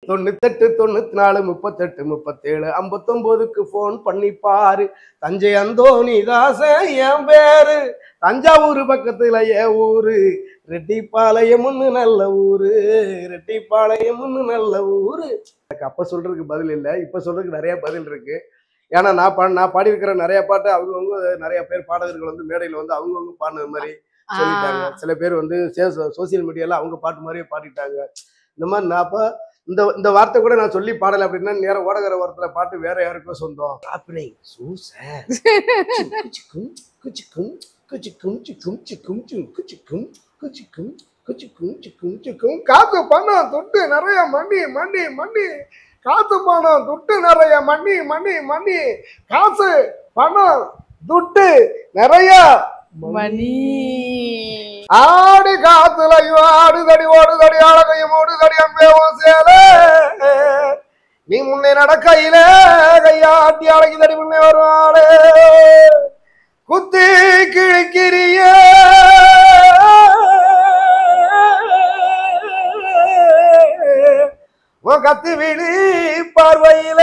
தொண்ணூத்தெட்டு தொண்ணூத்தி நாலு முப்பத்தெட்டு முப்பத்தேழு ஐம்பத்தொன்பதுக்கு ஃபோன் பண்ணி பாரு தஞ்சை அந்தோணி தாசன் என் பேரு தஞ்சாவூர் பக்கத்துல என் ஊரு ரெட்டிப்பாளையம்னு நல்ல ஊரு ரெட்டிப்பாளையம்னு நல்ல ஊரு எனக்கு அப்ப சொல்றதுக்கு பதில் இல்லை இப்ப சொல்றதுக்கு நிறைய பதில் இருக்கு ஏன்னா நான் பா நான் பாடியிருக்கிற நிறைய பாட்டு அவங்கவுங்க நிறைய பேர் பாடகர்கள் வந்து மேடையில் வந்து அவங்கவுங்க பாடினது மாதிரி சொல்லிட்டாங்க சில பேர் வந்து சோசியல் மீடியால அவங்க பாட்டு மாதிரியே பாடிட்டாங்க இந்த மாதிரி நான் அப்ப இந்த இந்த வார்த்தை கூட நான் சொல்லி பாடல அப்படின்னா நேரம் ஓடகர வாரத்துல பாட்டு வேற யாருக்கோ சொந்தம் ஹாப்பினிங் சூசர் குச்சிக்கும் குச்சிக்கும் குச்சிக்கும் சிக்கும் சிக்கும் சிக்கும் குச்சிக்கும் குச்சிக்கும் குச்சிக்கும் சிக்கும் சிக்கும் காத்து பணம் தொட்டு நிறைய மண்ணி மண்ணி மண்ணி காசு பணம் துட்டு நிறைய மண்ணி மண்ணி மண்ணி காசு பணம் துட்டு நிறைய மணி ஆடி காத்துலையும் ஆடுதடி ஓடுதடி அழகையும் ஓடுதடி அம்பேவும் சேல நீ முன்னே நடக்கையில கையாட்டி அழகிதடி முன்னே வருவாளே குத்தி கிழிக்கிறிய உன் கத்தி விழி பார்வையில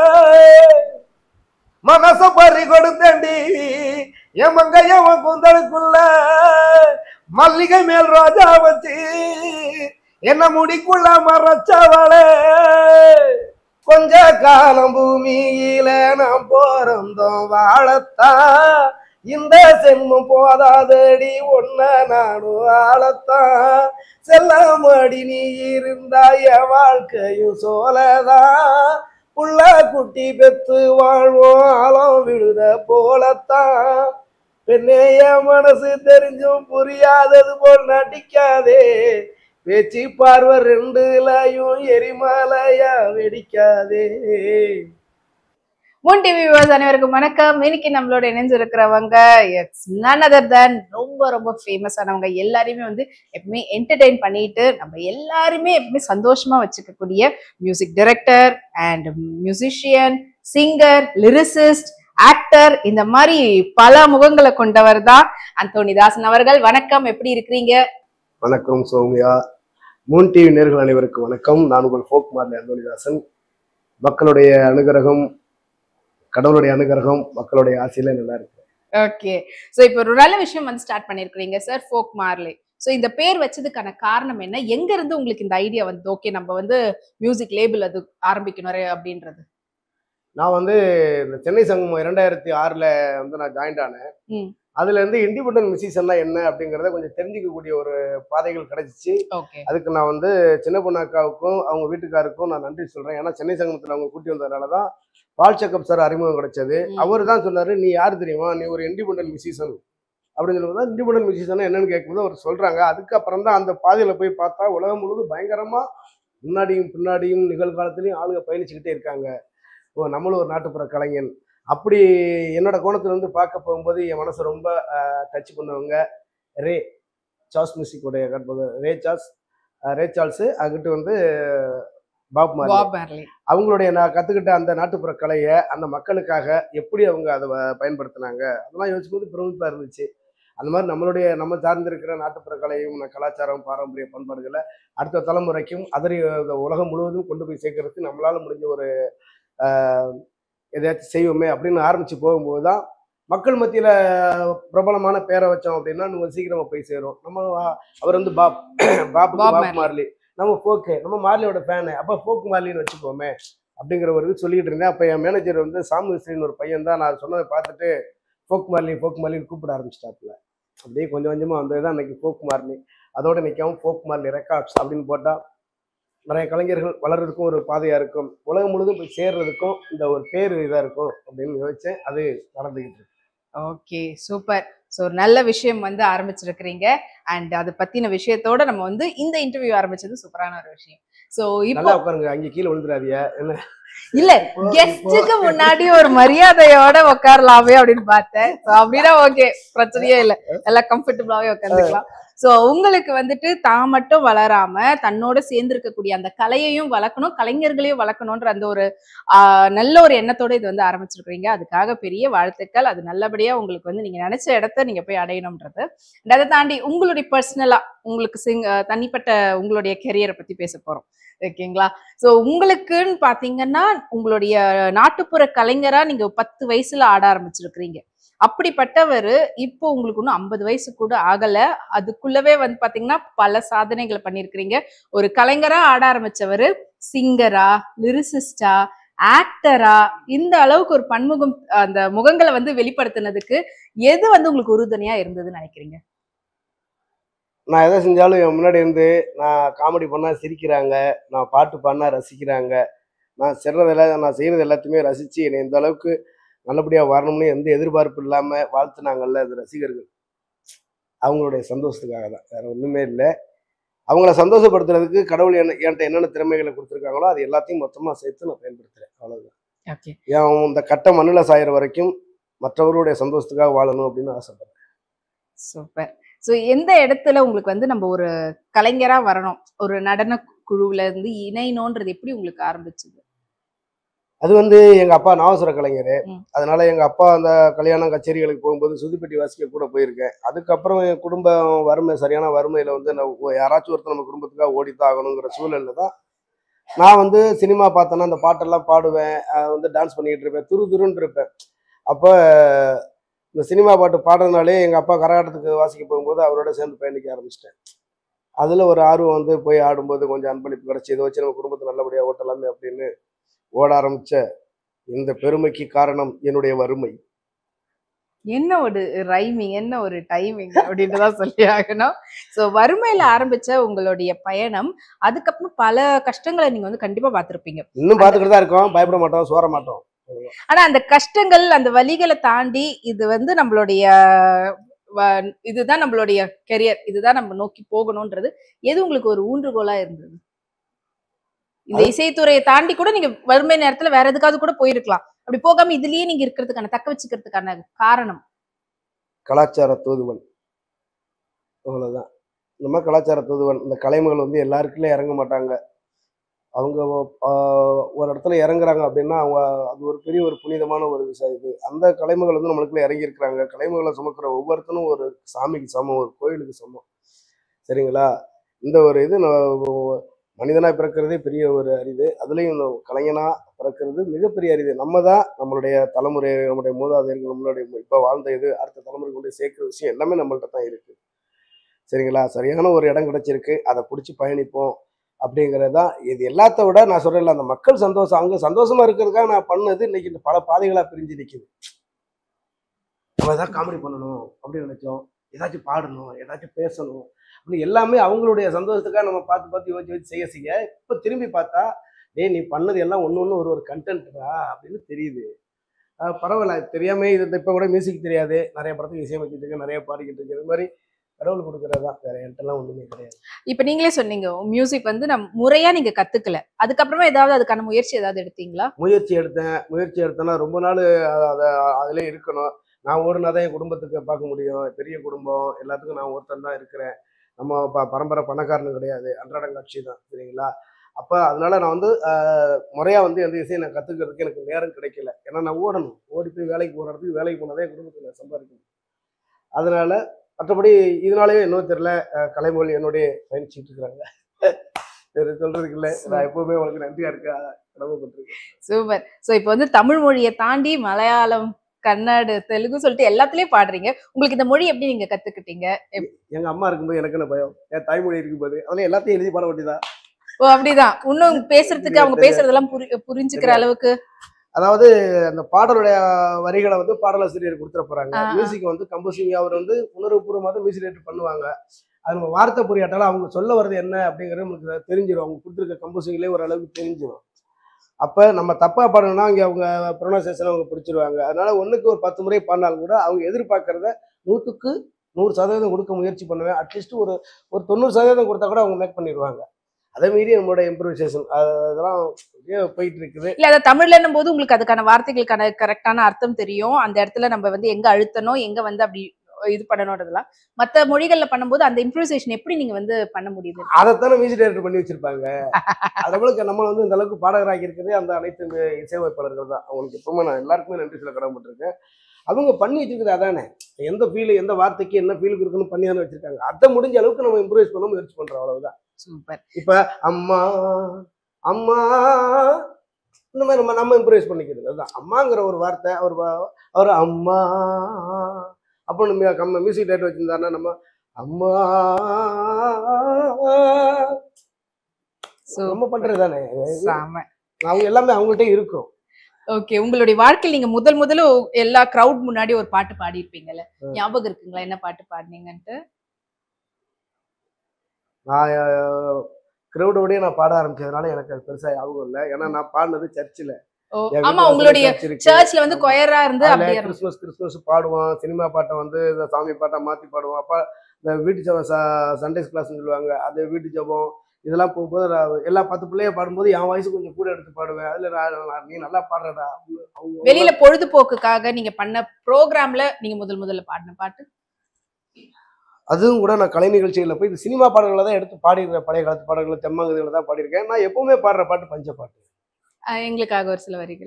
மனச பறி கொடுத்தண்டி என் மங்கைய உன் கூந்தலுக்குள்ள மல்லிகை மேல் ரோஜா வச்சு என்ன முடிக்குள்ள மறைச்சவளே கொஞ்ச காலம் பூமியில நாம் பிறந்தோம் வாழத்தான் இந்த சென்மம் போதாதடி ஒன்ன நானும் ஆளத்தான் செல்லமடி நீ இருந்தா என் வாழ்க்கையும் சோலதான் புள்ள குட்டி பெத்து வாழ்வோம் ஆழம் விழுத போலத்தான் பெண்ணே என் மனசு தெரிஞ்சும் புரியாதது போல் நடிக்காதே பேச்சு பார்வை ரெண்டுலயும் எரிமலையா வெடிக்காதே மூன் டிவி வியூவர்ஸ் அனைவருக்கும் வணக்கம் இன்னைக்கு நம்மளோட இணைஞ்சிருக்கிறவங்க இட்ஸ் none அதர் than ரொம்ப ரொம்ப ஃபேமஸானவங்க எல்லாரையுமே வந்து எப்பவுமே என்டர்டெயின் பண்ணிட்டு நம்ம எல்லாருமே எப்பவுமே சந்தோஷமா வச்சுக்கக்கூடிய music director and musician singer lyricist actor இந்த மாதிரி பல முகங்களை கொண்டவர் தான் அந்தோனிதாசன் அவர்கள் வணக்கம் எப்படி இருக்கிறீங்க வணக்கம் சௌமியா மூன் டிவி நேர்கள் அனைவருக்கும் வணக்கம் நான் உங்கள் ஃபோக் மார்ல அந்தோனிதாசன் மக்களுடைய அனுகிரகம் கடவுளுடைய அனுகிரகம் மக்களுடைய ஆசையில நல்லா இருக்கு ஓகே சோ இப்போ ஒரு நல்ல விஷயம் வந்து ஸ்டார்ட் பண்ணிருக்கீங்க சார் ஃபோக் மார்லே சோ இந்த பேர் வச்சதுக்கான காரணம் என்ன எங்க இருந்து உங்களுக்கு இந்த ஐடியா வந்து ஓகே நம்ம வந்து மியூசிக் லேபிள் அது ஆரம்பிக்கணும் அப்படின்றது நான் வந்து இந்த சென்னை சங்கமம் இரண்டாயிரத்தி ஆறுல வந்து நான் ஜாயின்ட் ஆனேன் ம். அதுல இருந்து இண்டிபெண்டன்ட் மியூசிஷியன்னா என்ன அப்படிங்கறத கொஞ்சம் தெரிஞ்சுக்கக்கூடிய ஒரு பாதைகள் கிடைச்சிச்சு ஓகே அதுக்கு நான் வந்து சின்ன பொண்ணாக்காவுக்கும் அவங்க வீட்டுக்காருக்கும் நான் நன்றி சொல்றேன் ஏன்னா சென்னை சங்கமத்தில் அவங்க கூட்டி வந்ததுனால தான் பால் செக்கப் சார் அறிமுகம் கிடைச்சது ம். அவர் தான் சொன்னாரு நீ யார் தெரியுமா நீ ஒரு இண்டிபெண்டன்ட் மியூசிஷியன் அப்படின்னு சொல்லும்போது இண்டிபெண்டன்ட் மியூசிஷியன் என்னன்னு கேட்கும்போது அவர் சொல்றாங்க அதுக்கப்புறம் தான் அந்த பாதையில போய் பார்த்தா உலகம் முழுவதும் பயங்கரமா முன்னாடியும் பின்னாடியும் நிகழ்காலத்திலையும் ஆளுங்க பயணிச்சுக்கிட்டே இருக்காங்க ஓ நம்மளும் ஒரு நாட்டுப்புற கலைஞன் அப்படி என்னோட கோணத்துல இருந்து பார்க்க போகும்போது என் மனசை ரொம்ப டச் பண்ணவங்க ரே சாஸ் மியூசிக்கோடைய கற்பது ரே சார்ஸ் அஹ் ரே சார்ல்ஸ் அங்கிட்டு வந்து பாப் மார்லி பாப் மார்லி அவங்களுடைய நான் கத்துக்கிட்ட அந்த நாட்டுப்புற கலையை அந்த மக்களுக்காக எப்படி அவங்க அதை வ- பயன்படுத்தினாங்க அதெல்லாம் யோசிக்கும்போது பிரமிப்பா இருந்துச்சு அந்த மாதிரி நம்மளுடைய நம்ம சார்ந்திருக்கிற நாட்டுப்புற கலையும் ந- கலாச்சாரம் பாரம்பரிய பண்பாடுகளை அடுத்த தலைமுறைக்கும் அதறி உலகம் முழுவதும் கொண்டு போய் சேர்க்கறதுக்கு நம்மளால முடிஞ்ச ஒரு ஆஹ், எதையாச்சும் செய்வோமே அப்படின்னு ஆரம்பிச்சு போகும்போது தான் மக்கள் மத்தியில பிரபலமான பேரை வச்சோம் அப்படின்னா நம்ம சீக்கிரமா போய் சேரும் நம்ம ஆஹ், அவர் வந்து Bob Bob Bob Bob Marley. Marley நம்ம ஃபோக்கு நம்ம மார்லியோட ஃபேனு அப்போ ஃபோக் மார்லின்னு வச்சுப்போமே அப்படிங்கிற ஒரு இது சொல்லிட்டு இருந்தேன் அப்போ என் மேனேஜர் வந்து சாமுஸ்ரீன்னு ஒரு பையன் தான் நான் சொன்னதை பார்த்துட்டு ஃபோக் மார்லி ஃபோக் மார்லின்னு கூப்பிட ஆரம்பிச்சிட்டாப்புல அப்படியே கொஞ்சம் கொஞ்சமாக வந்தது தான் இன்னைக்கு ஃபோக் மார்லி அதோட நிற்காம ஃபோக் மார்லி ரெக்கார்ட்ஸ் அப்படின்னு போட்டால் நிறைய கலைஞர்கள் வளர்றதுக்கும் ஒரு பாதையாக இருக்கும் உலகம் முழுதும் போய் சேர்றதுக்கும் இந்த ஒரு பேர் இதாக இருக்கும் அப்படின்னு யோசிச்சேன் அது நடந்துக்கிட்டு இருக்கு ஓகே சூப்பர் ஸோ ஒரு நல்ல விஷயம் வந்து ஆரம்பிச்சிருக்கிறீங்க அண்ட் அதை பத்தின விஷயத்தோட நம்ம வந்து இந்த இன்டர்வியூ ஆரம்பிச்சது சூப்பரான ஒரு விஷயம் ஸோ இப்போ நல்லா உட்காருங்க அங்கே கீழே விழுந்துடாதீங்க என்ன இல்ல கெஸ்டுக்கு முன்னாடி ஒரு மரியாதையோட உட்காரலாமே அப்படின்னு பார்த்தேன் So, அப்படின்னா ஓகே பிரச்சனையே இல்ல எல்லாம் கம்ஃபர்டபுளாவே உட்காந்துக்கலாம் சோ உங்களுக்கு வந்துட்டு தான் மட்டும் வளராம தன்னோட சேர்ந்து இருக்கக்கூடிய அந்த கலையையும் வளர்க்கணும் கலைஞர்களையும் வளர்க்கணும்ன்ற அந்த ஒரு ஆஹ், நல்ல ஒரு எண்ணத்தோட இது வந்து ஆரம்பிச்சிருக்கீங்க அதுக்காக பெரிய வாழ்த்துக்கள் அது நல்லபடியா உங்களுக்கு வந்து நீங்க நினைச்ச இடத்த நீங்க போய் அடையணும்ன்றது And அதை தாண்டி உங்களுடைய பர்சனலா உங்களுக்கு சிங் அஹ், தனிப்பட்ட உங்களுடைய கெரியரை பத்தி பேச போறோம் ஓகேங்களா சோ உங்களுக்குன்னு பாத்தீங்கன்னா உங்களுடைய நாட்டுப்புற கலைஞரா நீங்க பத்து வயசுல ஆட ஆரம்பிச்சிருக்கிறீங்க அப்படிப்பட்டவர் இப்போ உங்களுக்கு இன்னும் ஐம்பது வயசு கூட ஆகல அதுக்குள்ளவே வந்து பாத்தீங்கன்னா பல சாதனைகளை பண்ணியிருக்கிறீங்க ஒரு கலைஞரா ஆட ஆரம்பிச்சவர் சிங்கரா லிரிசிஸ்டா ஆக்டரா இந்த அளவுக்கு ஒரு பன்முகம் அந்த முகங்களை வந்து வெளிப்படுத்தினதுக்கு எது வந்து உங்களுக்கு உறுதுணையா இருந்ததுன்னு நினைக்கிறீங்க நான் எதை செஞ்சாலும் என் முன்னாடி இருந்து நான் காமெடி பண்ணால் சிரிக்கிறாங்க நான் பாட்டு பாடினா ரசிக்கிறாங்க நான் செய்கிறதில்ல நான் செய்கிறது எல்லாத்தையுமே ரசித்து என்னை இந்த அளவுக்கு நல்லபடியாக வரணும்னு எந்த எதிர்பார்ப்பு இல்லாமல் வாழ்த்துனாங்கல்ல அது ரசிகர்கள் அவங்களுடைய சந்தோஷத்துக்காக தான் வேறு ஒன்றுமே இல்லை அவங்கள சந்தோஷப்படுத்துறதுக்கு கடவுள் என்ன என்கிட்ட என்னென்ன திறமைகளை கொடுத்துருக்காங்களோ அது எல்லாத்தையும் மொத்தமாக சேர்த்து நான் பயன்படுத்துகிறேன் அவ்வளோதான் ஓகே என் இந்த கட்ட மண்ணில் சாயிற வரைக்கும் மற்றவர்களுடைய சந்தோஷத்துக்காக வாழணும் அப்படின்னு ஆசைப்படுறேன் சூப்பர் சோ எந்த இடத்துல உங்களுக்கு வந்து நம்ம ஒரு கலைஞரா வரணும் ஒரு நடன குழுவுல இருந்து இணையணும்ன்றது எப்படி உங்களுக்கு ஆரம்பிச்சது அது வந்து எங்க அப்பா நாவசுர கலைஞர் ம். அதனால எங்க அப்பா அந்த கல்யாணம் கச்சேரிகளுக்கு போகும்போது சுதிப்பட்டி வாசிக்க கூட போயிருக்கேன் அதுக்கப்புறம் என் குடும்பம் வறுமை சரியான வறுமையில வந்து நான் ஒ- யாராச்சும் ஒருத்தர் நம்ம குடும்பத்துக்காக ஓடித்தான் ஆகணுங்கிற சூழல்ல தான் நான் வந்து சினிமா பார்த்தேன்னா அந்த பாட்டெல்லாம் பாடுவேன் அஹ் வந்து டான்ஸ் பண்ணிட்டு இருப்பேன் துரு துருன்னு இருப்பேன் அப்போ இந்த சினிமா பாட்டு பாடுறதுனாலே எங்கள் அப்பா கரகாட்டத்துக்கு வாசிக்க போகும்போது அவரோட சேர்ந்து பயணிக்க ஆரம்பிச்சிட்டேன் அதில் ஒரு ஆர்வம் வந்து போய் ஆடும்போது கொஞ்சம் அன்பளிப்பு கிடச்சி இதை வச்சு நம்ம குடும்பத்தை நல்லபடியாக ஓட்டலாமே அப்படின்னு ஓட ஆரம்பிச்ச இந்த பெருமைக்கு காரணம் என்னுடைய வறுமை என்ன ஒரு ரைமிங் என்ன ஒரு டைமிங் அப்படின்ட்டு தான் சொல்லி ஆகணும் ஸோ வறுமையில ஆரம்பிச்ச உங்களுடைய பயணம் அதுக்கப்புறம் பல கஷ்டங்களை நீங்க வந்து கண்டிப்பா பார்த்திருப்பீங்க இன்னும் பார்த்துக்கிட்டு தான் இருக்கோம் பயப்பட மாட்டோம் சோற மாட்டோம் ஆனா அந்த கஷ்டங்கள் அந்த வலிகளை தாண்டி இது வந்து நம்மளுடைய வ- இதுதான் நம்மளுடைய கெரியர் இதுதான் நம்ம நோக்கி போகணும்ன்றது எது உங்களுக்கு ஒரு ஊன்றுகோலா இருந்தது இந்த இசைத்துறையை தாண்டி கூட நீங்க வறுமை நேரத்துல வேற எதுக்காவது கூட போயிருக்கலாம் அப்படி போகாம இதுலயே நீங்க இருக்கிறதுக்கான தக்க வச்சுக்கிறதுக்கான காரணம் கலாச்சார தூதுவன் அவ்வளோதான் நம்ம கலாச்சார தூதுவன் இந்த கலைமகள் வந்து எல்லாருக்குள்ளே இறங்க மாட்டாங்க அவங்க ஆஹ், ஒரு இடத்துல இறங்குறாங்க அப்படின்னா அவங்க அது ஒரு பெரிய ஒரு புனிதமான ஒரு விஷயம் இது அந்த கலைமகள் வந்து நம்மளுக்குள்ள இறங்கி இருக்கிறாங்க கலைமகளை சுமக்கிற ஒவ்வொருத்தனும் ஒரு சாமிக்கு சமம் ஒரு கோயிலுக்கு சமம் சரிங்களா இந்த ஒரு இது நான் மனிதனா பிறக்கிறதே பெரிய ஒரு அரிது அதுலேயும் இந்த கலைஞனா பிறக்கிறது மிகப்பெரிய அரிது நம்ம தான் நம்மளுடைய தலைமுறை நம்முடைய மூதாதையர்கள் நம்மளுடைய இப்போ வாழ்ந்த இது அடுத்த தலைமுறை கொண்டு போய் சேர்க்கிற விஷயம் எல்லாமே நம்மள்ட்ட தான் இருக்கு சரிங்களா சரியான ஒரு இடம் கிடைச்சிருக்கு அதை பிடிச்சி பயணிப்போம் அப்படிங்கிறது தான் இது எல்லாத்த விட நான் சொல்றேன்ல அந்த மக்கள் சந்தோஷம் அவங்க சந்தோஷமா இருக்கிறதுக்காக நான் பண்ணது இன்னைக்கு இந்த பல பாதைகளாக பிரிஞ்சு நிற்குது நம்ம ஏதாவது காமெடி பண்ணணும் அப்படின்னு நினைச்சோம் ஏதாச்சும் பாடணும் ஏதாச்சும் பேசணும் அப்படின்னு எல்லாமே அவங்களுடைய சந்தோஷத்துக்காக நம்ம பார்த்து பார்த்து யோசிச்சு யோசிச்சு செய்ய செய்ய இப்போ திரும்பி பார்த்தா டேய் நீ பண்ணது எல்லாம் ஒன்று ஒன்று ஒரு ஒரு கண்டென்ட்ரா அப்படின்னு தெரியுது அஹ் பரவாயில்ல தெரியாம இது இப்போ கூட மியூசிக் தெரியாது நிறைய படத்துக்கு இசையமைச்சிட்டு இருக்கேன் நிறைய பாடிக்கிட்டு இருக்கு இது மாதிரி கடவுள் கொடுக்குறது தான் வேற என்கிட்டலாம் ஒன்றுமே கிடையாது இப்ப நீங்களே சொன்னீங்க மியூசிக் வந்து நம் முறையா நீங்க கத்துக்கல அதுக்கப்புறமா ஏதாவது அதுக்கான முயற்சி ஏதாவது எடுத்தீங்களா முயற்சி எடுத்தேன் முயற்சி எடுத்தேன்னா ரொம்ப நாள் அதை அதிலே இருக்கணும் நான் ஓடுனா தான் என் குடும்பத்துக்கு பார்க்க முடியும் பெரிய குடும்பம் எல்லாத்துக்கும் நான் ஒருத்தன் தான் இருக்கிறேன் நம்ம ப பரம்பரை பணக்காரனு கிடையாது அன்றாடங்காட்சி தான் சரிங்களா அப்போ அதனால நான் வந்து முறையாக வந்து எந்த இசையை நான் கற்றுக்கிறதுக்கு எனக்கு நேரம் கிடைக்கல ஏன்னா நான் ஓடணும் ஓடி போய் வேலைக்கு போகிற இடத்துக்கு வேலைக்கு போனால் என் குடும்பத்தில் நான் சம்பாதிக்கணும் அதனால மற்றபடி இதனாலேயே இன்னும் தெரியல அஹ், கலைமொழி என்னுடைய பயணிச்சுட்டு இருக்கிறாங்க வேறு சொல்றதுக்கு இல்லை நான் எப்பவுமே உங்களுக்கு நன்றியா இருக்கா கடமைப்பட்டிருக்கேன் சூப்பர் சோ இப்போ வந்து தமிழ் மொழியை தாண்டி மலையாளம் கன்னட தெலுங்கு சொல்லிட்டு எல்லாத்துலயும் பாடுறீங்க உங்களுக்கு இந்த மொழி எப்படி நீங்க கத்துக்கிட்டீங்க எப்- எங்க அம்மா இருக்கும்போது எனக்கு என்ன பயம் என் தாய்மொழி இருக்கும்போது அதெல்லாம் எல்லாத்தையும் எழுதி பாட வேண்டியதா ஓ அப்படிதான் இன்னும் பேசுறதுக்கு அவங்க பேசுறதெல்லாம் புரி புரிஞ்சுக்கிற அளவுக்கு அதாவது அந்த பாடலுடைய வரிகளை வந்து பாடலாசிரியர் கொடுத்துட போறாங்க ஆ, ஆ. மியூசிக் வந்து கம்போசிங் அவர் வந்து உணர்வுபூர்வமாக மியூசிக் ரேட் பண்ணுவாங்க அது நம்ம வார்த்தை புரியாட்டாலும் அவங்க சொல்ல வர்றது என்ன அப்படிங்கிறது நமக்கு தெரிஞ்சிடும் அவங்க கொடுத்துருக்க கம்போசிங்லேயே ஓரளவுக்கு தெரிஞ்சிடும் அப்போ நம்ம தப்பாக பாடணும்னா இங்கே அவங்க ப்ரொனன்சியேஷன் அவங்க பிடிச்சிருவாங்க அதனால ஒன்றுக்கு ஒரு பத்து முறை பாடினாலும் கூட அவங்க எதிர்பார்க்கறத நூற்றுக்கு நூறு சதவீதம் கொடுக்க முயற்சி பண்ணுவேன் அட்லீஸ்ட் ஒரு ஒரு தொண்ணூறு சதவீதம் கொடுத்தா கூட அவங்க மேக் பண்ணிடுவாங்க அதே மீறி நம்மளோட இம்ப்ரூவைசேஷன் அதெல்லாம் அப்படியே போயிட்டு இருக்குது இல்ல அத தமிழ்லன்னும் போது உங்களுக்கு அதுக்கான வார்த்தைகளுக்கான கரெக்டான அர்த்தம் தெரியும் அந்த இடத்துல நம்ம வந்து எங்க அழுத்தணும் எங்க வந்து அப்படி இது பண்ணணுன்றதுலாம் மத்த மொழிகள்ல பண்ணும்போது அந்த இம்ப்ரூவைசேஷன் எப்படி நீங்க வந்து பண்ண முடியுது அதைத்தானே மியூசிக் டைரக்டர் பண்ணி வச்சிருப்பாங்க அதவளுக்கு நம்ம வந்து இந்த அளவுக்கு பாடகராகி இருக்கிறதே அந்த அனைத்து மி- இசையமைப்பாளர்கள் தான் அவங்களுக்கு எப்பவுமே நான் எல்லாருக்குமே நன்றி சொல்ல கடமைப்பட்டிருக்கேன் அவங்க பண்ணி வச்சிருக்கிறது அதானே எந்த ஃபீல் எந்த வார்த்தைக்கு என்ன ஃபீலுக்கு இருக்குன்னு பண்ணி தானே வச்சிருக்காங்க அதை முடிஞ்ச அளவுக்கு நம்ம இம்ப்ரூவைஸ் பண்ண முயற்சி பண்றோம் அவ்வளவுதான் சூப்பர் இப்ப அம்மா அம்மா இந்த மாதிரி நம்ம நம்ம இம்ப்ரூவைஸ் பண்ணிக்கிறது அதுதான் அம்மாங்கிற ஒரு வார்த்தை அவர் வ- அவர் அம்மா அப்போ நம்ம நம்ம மியூசிக் டைரக்டர் வச்சிருந்தாருன்னா நம்ம அம்மா நம்ம பண்றது தானே சாம அவங்க எல்லாமே அவங்கள்ட்ட இருக்கும் ஓகே உங்களுடைய வாழ்க்கையில் நீங்க முதல் முதல்ல எல்லா கிரவுட் முன்னாடி ஒரு பாட்டு பாடியிருப்பீங்கல்ல ம். ஞாபகம் இருக்குங்களா என்ன பாட்டு பாடினீங்கன்ட்டு நான் கிரௌடோடய நான் பாட ஆரம்பிச்சதுனால எனக்கு அது பெருசா ஞாபகம் இல்லை ஏன்னா நான் பாடினது சர்ச்சில் ஓ ஆமா உங்களுடைய சர்ச்ல வந்து கொயரா இருந்து அப்படியே கிறிஸ்மஸ் கிறிஸ்மஸ் பாடுவோம் சினிமா பாட்டை வந்து இந்த சாமி பாட்டை மாத்தி பாடுவோம் அப்ப இந்த வீட்டு ஜபம் சண்டேஸ் கிளாஸ்னு சொல்லுவாங்க அது வீட்டு ஜபம் இதெல்லாம் போகும்போது நான் எல்லா பத்து பிள்ளைய பாடும்போது என் வயசு கொஞ்சம் கூட எடுத்து பாடுவேன் அதுல நான் நான் நீ நல்லா பாடுறடா அவங்க- அவங்க- வெளியில பொழுதுபோக்குக்காக நீங்க பண்ண ப்ரோக்ராம்ல நீங்க முதல் முதல்ல பாடின பாட்டு அதுவும் கூட நான் கலை நிகழ்ச்சிகளில் போய் இந்த சினிமா பாடல்களை தான் எடுத்து பாடியிருக்கேன் பழைய காலத்து பாடல்களை தெம்மங்கதிகளை தான் பாடியிருக்கேன் நான் எப்பவுமே பாடுற பாட்டு பஞ்ச பாட்டு அஹ் எங்களுக்காக ஒரு சில வரிகள்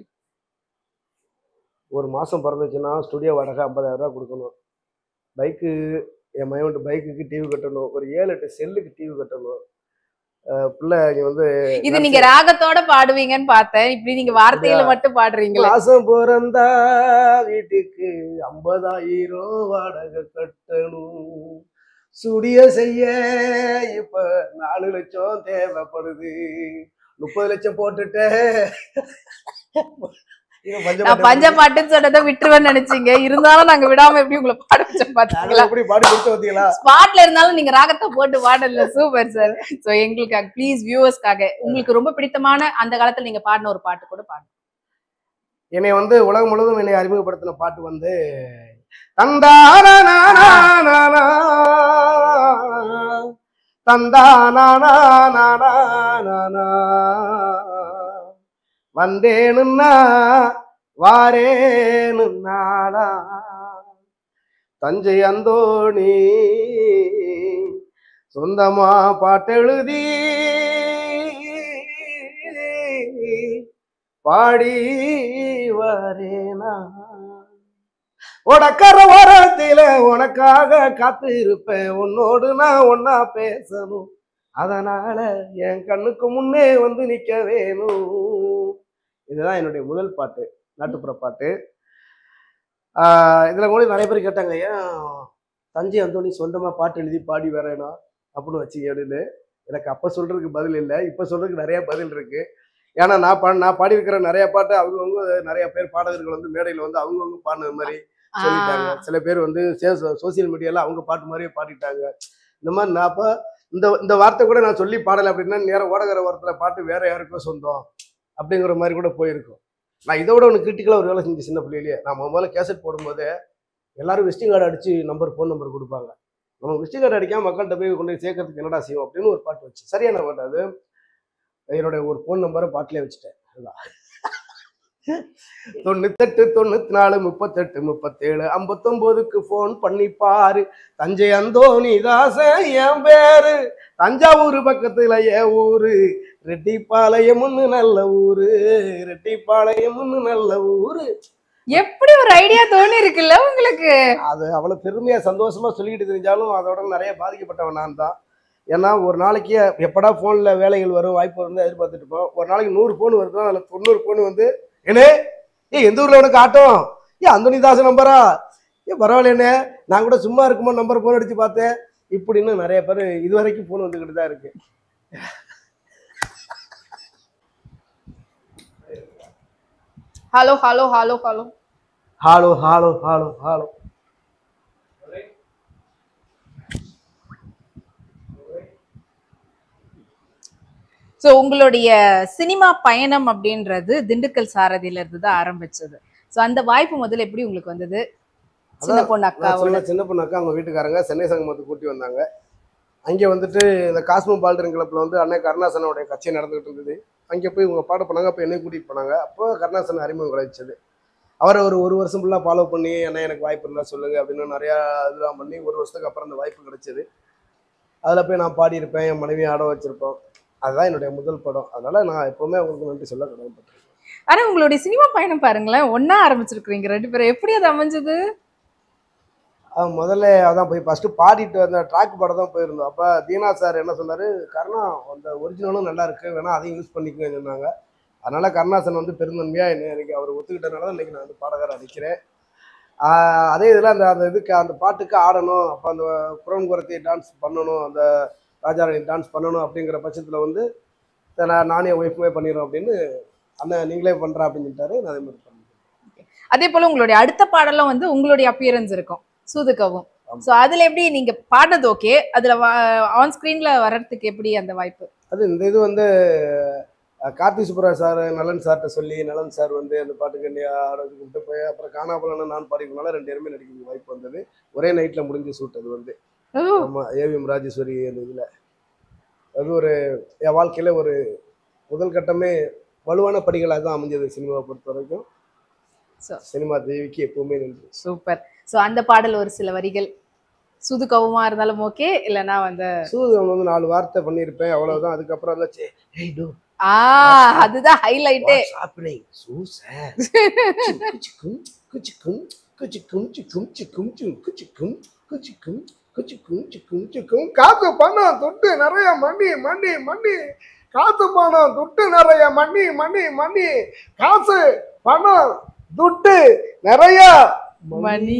ஒரு மாதம் பிறந்துச்சுன்னா ஸ்டுடியோ வாடகை ஐம்பதாயிரம் ரூபா கொடுக்கணும் பைக்கு என் மைவன்ட்டு பைக்குக்கு டிவி கட்டணும் ஒரு ஏழு எட்டு செல்லுக்கு டிவி கட்டணும் அஹ் பிள்ளை இங்க வந்து இது நீங்க ராகத்தோட பாடுவீங்கன்னு பார்த்தேன் இப்படி நீங்க வார்த்தையில மட்டும் பாடுறீங்களா மாசம் பிறந்தா வீட்டுக்கு ஐம்பதாயிரம் வாடகை கட்டணும் சுடிய செய்ய இப்ப நாலு லட்சம் தேவைப்படுது முப்பது லட்சம் போட்டுட்டேன் இது பஞ்ச நான் பாட்டு. பஞ்ச பாட்டுன்னு சொன்னதை விட்டுருவேன்னு நினைச்சீங்க இருந்தாலும் நாங்க விடாம எப்படி உங்களை பாட வச்சோம் நாங்க பாத்தீங்களா எப்படி பாடி கொடுத்து வந்தீங்களா ஸ்பாட்ல இருந்தாலும் நீங்க ராகத்தை போட்டு பாடல சூப்பர் சார் சோ எங்களுக்காக ப்ளீஸ் வியூவர்ஸ்க்காக உங்களுக்கு ரொம்ப பிடித்தமான அந்த காலத்துல நீங்க பாடின ஒரு பாட்டு கூட பாடுங்க என்னை வந்து உலகம் முழுவதும் என்னை அறிமுகப்படுத்தின பாட்டு வந்து தந்தானா தந்தானா வந்தேனுன்னா வாரேனுன்னாடா தஞ்சை அந்தோணி சொந்தமா பாட்டெழுதி பாடி வரேனா உடக்கர ஓரத்தில உனக்காக காத்து இருப்பேன் உன்னோடு நான் ஒன்னா பேசணும் அதனால என் கண்ணுக்கு முன்னே வந்து நிக்க வேணும் இதுதான் என்னுடைய முதல் பாட்டு நாட்டுப்புற பாட்டு ஆஹ் இதுல கூட நிறைய பேர் கேட்டாங்க ஏன் தஞ்சை அந்தோணி சொந்தமா பாட்டு எழுதி பாடி வரேனா அப்படின்னு வச்சு அப்படின்னு எனக்கு அப்ப சொல்றதுக்கு பதில் இல்லை இப்ப சொல்றதுக்கு நிறைய பதில் இருக்கு ஏன்னா நான் பா நான் பாடியிருக்கிற நிறைய பாட்டு அவங்கவுங்க நிறைய பேர் பாடகர்கள் வந்து மேடையில் வந்து அவங்கவுங்க பாடினது மாதிரி சொல்லிட்டாங்க ஆஹ் சில பேர் வந்து சோசியல் மீடியால அவங்க பாட்டு மாதிரியே பாடிட்டாங்க இந்த மாதிரி நான் அப்ப இந்த இந்த வார்த்தை கூட நான் சொல்லி பாடலை அப்படின்னா நேரம் ஓடகர வாரத்தில் பாட்டு வேற யாருக்கோ சொந்தம் அப்படிங்கிற மாதிரி கூட போயிருக்கும் நான் இதோட ஒன்று கிரிட்டிக்கலாக ஒரு வேலை செஞ்ச சின்ன பிள்ளையிலேயே நான் முதல்ல கேசட் போடும்போது எல்லாரும் விசிட்டிங் கார்டு அடிச்சு நம்பர் ஃபோன் நம்பர் கொடுப்பாங்க நம்ம விசிட்டிங் கார்டு அடிக்காம மக்கள்கிட்ட போய் கொண்டு போய் சேர்க்கறதுக்கு என்னடா செய்வோம் அப்படின்னு ஒரு பாட்டு வச்சு சரியான பாட்டு அது என்னோட ஒரு ஃபோன் நம்பரை பாட்டிலே வச்சுட்டேன் அதுதான் தொண்ணூத்தெட்டு தொண்ணூத்தி நாலு முப்பத்தெட்டு முப்பத்தேழு ஐம்பத்தொம்போதுக்கு ஃபோன் பண்ணி பாரு தஞ்சை அந்தோணி தாசன் என் பேரு தஞ்சாவூர் பக்கத்துல என் ஊரு ரெட்டிப்பாளையம்னு நல்ல ஊரு ரெட்டிப்பாளையம்னு நல்ல ஊரு எப்படி ஒரு ஐடியா தோணி இருக்குல்ல உங்களுக்கு அது அவ்வளவு பெருமையா சந்தோஷமா சொல்லிக்கிட்டு தெரிஞ்சாலும் அதோட நிறைய பாதிக்கப்பட்டவன் நான் தான் ஏன்னா ஒரு நாளைக்கு எப்படா ஃபோன்ல வேலைகள் வரும் வாய்ப்பு வரும் எதிர்பார்த்துட்டு இருப்போம் ஒரு நாளைக்கு நூறு ஃபோன் வருதுன்னா அதில் தொண்ணூறு ஃபோன் வந்து என்னே ஏ எந்த ஊர்ல உனக்கு ஆட்டம் ஏ அந்தோனி தாசன் நம்பரா ஏ பரவாயில்லைண்ணே நான் கூட சும்மா இருக்குமோ நம்பர் ஃபோன் அடிச்சு பார்த்தேன் இப்படின்னு நிறைய பேர் இது வரைக்கும் ஃபோன் வந்துக்கிட்டு தான் இருக்கு hello hello hello hello hello hello hello hello so உங்களுடைய சினிமா பயணம் அப்படின்றது திண்டுக்கல் சாரதியில இருந்து தான் ஆரம்பிச்சது சோ அந்த வாய்ப்பு முதல்ல எப்படி உங்களுக்கு வந்தது சின்ன பொண்ணு நான் அக்காவோட சொன்ன சின்ன பொண்ணாக்கா அவங்க வீட்டுக்காரங்க சென்னை சங்கமத்துக்கு கூட்டி வந்தாங்க அங்கே வந்துட்டு இந்த காஸ்மோ பால்டரிங் கிளப்பில் வந்து அன்னை கருணாசனோடைய கட்சி நடந்துகிட்டு இருந்தது அங்கே போய் இவங்க பாட போனாங்க அப்போ என்னை கூட்டிகிட்டு போனாங்க அப்போ கருணாசன் அறிமுகம் கிடைச்சது அவரை ஒரு ஒரு வருஷம் ஃபுல்லாக ஃபாலோ பண்ணி என்ன எனக்கு வாய்ப்பு இருந்தால் சொல்லுங்க அப்படின்னு நிறையா இதெல்லாம் பண்ணி ஒரு வருஷத்துக்கு அப்புறம் அந்த வாய்ப்பு கிடைச்சது அதில் போய் நான் பாடியிருப்பேன் என் மனைவி ஆட வச்சிருப்போம் அதுதான் என்னுடைய முதல் படம் அதனால நான் எப்பவுமே உங்களுக்கு நன்றி சொல்ல கடமைப்பட்டிருக்கேன் ஆனா உங்களுடைய சினிமா பயணம் பாருங்களேன் ஒன்னா ஆரம்பிச்சிருக்கீங்க ரெண்டு பேரும் எப்படி அது அமைஞ்சது அது முதல்ல அதான் போய் ஃபஸ்ட்டு பாடிட்டு அந்த ட்ராக் பாட தான் போயிருந்தோம் அப்போ தீனா சார் என்ன சொன்னார் கருணா அந்த ஒரிஜினலும் நல்லா இருக்கு வேணா அதையும் யூஸ் பண்ணிக்கோன்னு சொன்னாங்க அதனால கருணாசன் வந்து பெருந்தன்மையாக என்ன எனக்கு அவர் ஒத்துக்கிட்டனால தான் இன்னைக்கு நான் வந்து பாடகராக நிற்கிறேன் அதே இதில் அந்த அந்த இதுக்கு அந்த பாட்டுக்கு ஆடணும் அப்போ அந்த புறம் குரத்தை டான்ஸ் பண்ணணும் அந்த ராஜாராணி டான்ஸ் பண்ணணும் அப்படிங்கிற பட்சத்தில் வந்து சரி, நான் நானே ஒய்ஃபுமே பண்ணிடுறோம் அப்படின்னு அண்ணன் நீங்களே பண்ணுறேன் அப்படின்னு சொல்லிட்டாரு நான் அதே மாதிரி பண்ணேன் அதே போல உங்களுடைய அடுத்த பாடலும் வந்து உங்களுடைய அப்பியரன்ஸ் இருக்கும் சூதுகவும் ஆமா. சோ அதுல எப்படி நீங்க பாடுறது ஓகே அதுல ஆன் ஸ்கிரீன்ல வர்றதுக்கு எப்படி அந்த வாய்ப்பு அது இந்த இது வந்து அஹ், கார்த்தி சுப்ராஜ் சார் நலன் சார்கிட்ட சொல்லி நலன் சார் வந்து அந்த பாட்டுக்கு என்னை ஆடுறதுக்கு கூப்பிட்டு போய் அப்புறம் காணாபலன்னு நான் பாடிக்கனால ரெண்டு பேருமே நடிக்கிறதுக்கு வாய்ப்பு வந்தது ஒரே நைட்டில் முடிஞ்ச ஷூட் அது வந்து ஓ, ஆமாம் ஏவிஎம் ராஜேஸ்வரி அந்த இதில் அது ஒரு என் வாழ்க்கையில் ஒரு முதல் கட்டமே வலுவான படிகளாக தான் அமைஞ்சது சினிமாவை பொறுத்த வரைக்கும் So- சினிமா தேவிக்கு எப்பவுமே நன்றி சூப்பர் சோ அந்த பாடல் ஒரு சில வரிகள் சுதுகவுமா இருந்தாலும் ஓகே இல்லனா வந்து சூதன் வந்து நாலு வார்த்தை பண்ணியிருப்பேன் அவ்வளவுதான் அதுக்கப்புறம் அதில் சே ஹேய் டூ ஆ அதுதான் ஹைலைட்டே What's happening? So sad. Kuchikum, kuchikum, kuchikum, chikum, chikum, chum, kuchikum, kuchikum, kuchikum, chikum, chikum. காத்து பணம் தொட்டு நிறைய மண்ணி மண்ணி மண்ணி காத்து பணம் தொட்டு நிறைய மண்ணி மண்ணி மண்ணி காசு பணம் துட்டு நிறைய மணி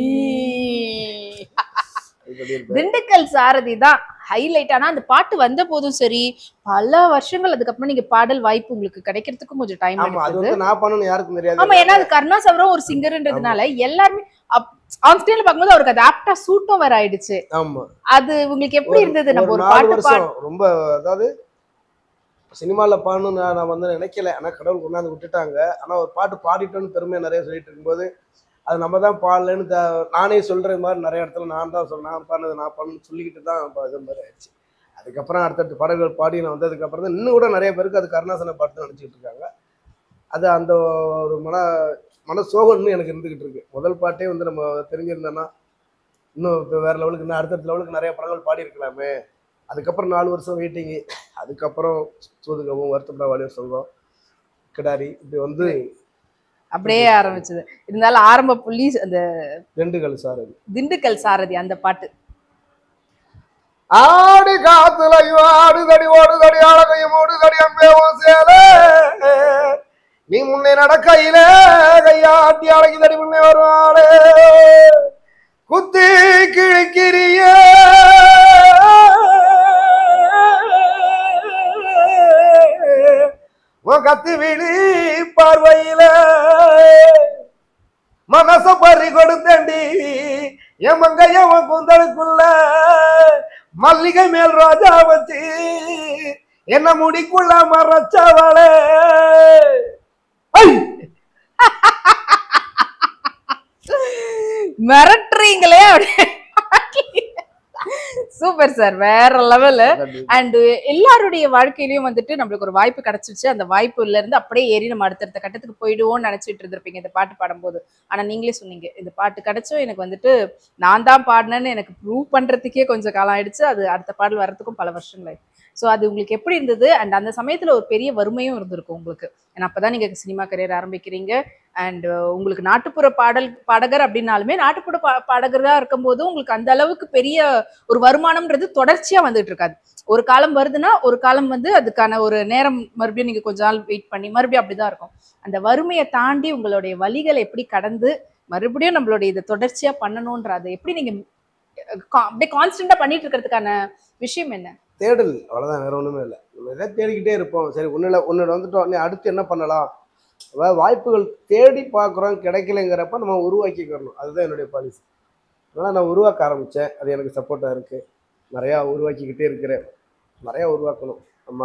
இப்படி இருப்பேன். திண்டுக்கல் சாரதி தான் ஹைலைட் ஆனா அந்த பாட்டு வந்த போதும் சரி பல வருஷங்கள் அதுக்கப்புறம் நீங்க பாடல் வாய்ப்பு உங்களுக்கு கிடைக்கிறதுக்கும் கொஞ்சம் டைம் ஆமா அது எடுத்தது வந்து நான் பண்ணணும் யாருக்கும் தெரியாது ஆமா ஏன்னா அது கருணாஸ் அவரும் ஒரு சிங்கர்ன்றதுனால எல்லாருமே ஆன் ஸ்கிரீன்ல பார்க்கும்போது அவருக்கு அது ஆப்டா சூட்டும் வேற ஆயிடுச்சு ஆமா அது உங்களுக்கு எப்படி இருந்தது நம்ம ஒரு ஒரு நாலு பாட்டு பாட வருஷம் ரொம்ப அதாவது சினிமாவில் பாடணும்னு நான் நான் வந்து நினைக்கல ஆனால் கடவுள் கொண்டாந்து விட்டுட்டாங்க ஆனால் ஒரு பாட்டு பாடிட்டோன்னு பெருமையாக நிறைய சொல்லிட்டு இருக்கும்போது அது நம்ம தான் பாடலன்னு த நானே சொல்கிற மாதிரி நிறைய இடத்துல நான் தான் சொன்னேன் நான் பாடினது நான் பண்ணு சொல்லிக்கிட்டு தான் இப்போ இது மாதிரி ஆயிடுச்சு அதுக்கப்புறம் அடுத்தடுத்து பாடல்கள் பாடி நான் வந்ததுக்கப்புறம் தான் இன்னும் கூட நிறைய பேருக்கு அது கருணாசனை பாட்டு தான் நினச்சிக்கிட்டு இருக்காங்க அது அந்த ஒரு மன மன சோகம்னு எனக்கு இருந்துக்கிட்டு இருக்கு முதல் பாட்டே வந்து நம்ம தெரிஞ்சிருந்தோன்னா இன்னும் இப்போ வேற லெவலுக்கு இன்னும் அடுத்தடுத்த லெவலுக்கு நிறைய படங்கள் பாடியிருக்கலாமே அதுக்கப்புறம் நாலு வருஷம் வெயிட்டிங்கு அதுக்கப்புறம் சூதுகவும் வருத்தப்பட வாலிய சொல்றோம் கிடாரி இப்படி வந்து அப்படியே ஆரம்பிச்சது இருந்தாலும் ஆரம்ப புள்ளி அந்த ரெண்டுகள் சார் அது திண்டுக்கல் சாரதி அந்த பாட்டு ஆடி காத்துலையும் ஆடுதடி ஓடுதடி அழகையும் ஓடுதடி அம்பேவும் சேல நீ முன்னே நடக்கையில கையாட்டி அழகிதடி முன்னே வருவாளே குத்தி கிழிக்கிறிய உன் கத்து விழி பார்வையில மனச பறி கொடுத்தேண்டி என் மங்கைய உன் கூந்தலுக்குள்ள மல்லிகை மேல் ரோஜா வச்சு என்ன முடிக்குள்ள மறைச்சவளே ஐ! மிரட்டுறீங்களே அப்படியே சூப்பர் சார் வேற லெவல் அண்ட் எல்லாருடைய வாழ்க்கையிலயும் வந்துட்டு நம்மளுக்கு ஒரு வாய்ப்பு கிடைச்சிருச்சு அந்த வாய்ப்புல இருந்து அப்படியே ஏறி நம்ம அடுத்தடுத்த கட்டத்துக்கு போயிடுவோம்னு நினைச்சிட்டு இருந்திருப்பீங்க இந்த பாட்டு பாடும்போது ஆனா நீங்களே சொன்னீங்க இந்த பாட்டு கிடைச்சும் எனக்கு வந்துட்டு நான் தான் பாடினேன்னு எனக்கு ப்ரூவ் பண்றதுக்கே கொஞ்சம் காலம் ஆயிடுச்சு அது அடுத்த பாடல் வர்றதுக்கும் பல வருஷங்கள் ஆயிடுச்சு ஸோ அது உங்களுக்கு எப்படி இருந்தது அண்ட் அந்த சமயத்துல ஒரு பெரிய வறுமையும் இருந்திருக்கும் உங்களுக்கு ஏன்னா அப்பதான் நீங்க சினிமா கரியர் ஆரம்பிக்கிறீங்க அண்ட் உங்களுக்கு நாட்டுப்புற பாடல் பாடகர் அப்படின்னாலுமே நாட்டுப்புற பா பாடகராக இருக்கும்போது உங்களுக்கு அந்த அளவுக்கு பெரிய ஒரு வருமானம்ன்றது தொடர்ச்சியா வந்துட்டு இருக்காது ஒரு காலம் வருதுன்னா ஒரு காலம் வந்து அதுக்கான ஒரு நேரம் மறுபடியும் நீங்க கொஞ்ச நாள் வெயிட் பண்ணி மறுபடியும் அப்படிதான் இருக்கும் அந்த வறுமையை தாண்டி உங்களுடைய வழிகளை எப்படி கடந்து மறுபடியும் நம்மளுடைய இதை தொடர்ச்சியா பண்ணணும்ன்ற அதை எப்படி நீங்க அஹ், கா- அப்படியே கான்ஸ்டன்டா பண்ணிட்டு இருக்கிறதுக்கான விஷயம் என்ன தேடல் அவ்வளவுதான் வேற ஒண்ணுமே இல்லை நம்ம எதாவது தேடிக்கிட்டே இருப்போம் சரி ஒண்ணுல ஒன்னு வந்துட்டோம் நீ அடுத்து என்ன பண்ணலாம் அதாவது வாய்ப்புகள் தேடி பார்க்குறோம் கிடைக்கலங்கிறப்ப நம்ம உருவாக்கிக்கிறணும் அதுதான் என்னுடைய பாலிசி அதனால் நான் உருவாக்க ஆரம்பித்தேன் அது எனக்கு சப்போர்ட்டாக இருக்குது நிறையா உருவாக்கிக்கிட்டே இருக்கிறேன் நிறையா உருவாக்கணும் நம்ம